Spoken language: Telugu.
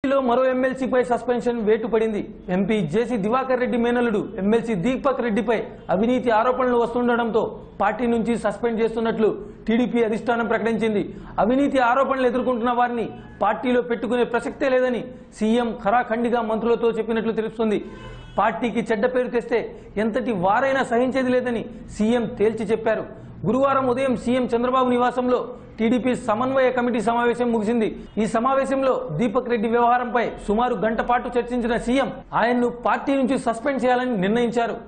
లో మరో ఎమ్మెల్సీపై సస్పెన్షన్ వేటు పడింది ఎంపీ జేసీ దివాకర్ రెడ్డి మేనలుడు ఎమ్మెల్సీ దీపక్ రెడ్డిపై అవినీతి ఆరోపణలు వస్తుండటంతో పార్టీ నుంచి సస్పెండ్ చేస్తున్నట్లు టీడీపీ అధిష్టానం ప్రకటించింది అవినీతి ఆరోపణలు ఎదుర్కొంటున్న వారిని పార్టీలో పెట్టుకునే ప్రసక్తే లేదని సీఎం ఖరాఖండిగా మంత్రులతో చెప్పినట్లు తెలుస్తుంది పార్టీకి చెడ్డ పేరు తెస్తే ఎంతటి వారైనా సహించేది లేదని సీఎం తేల్చి చెప్పారు గురువారం ఉదయం సీఎం చంద్రబాబు నివాసంలో టీడీపీ సమన్వయ కమిటీ సమావేశం ముగిసింది ఈ సమావేశంలో దీపక్ రెడ్డి వ్యవహారంపై సుమారు గంట పాటు చర్చించిన సీఎం ఆయన్ను పార్టీ నుంచి సస్పెండ్ చేయాలని నిర్ణయించారు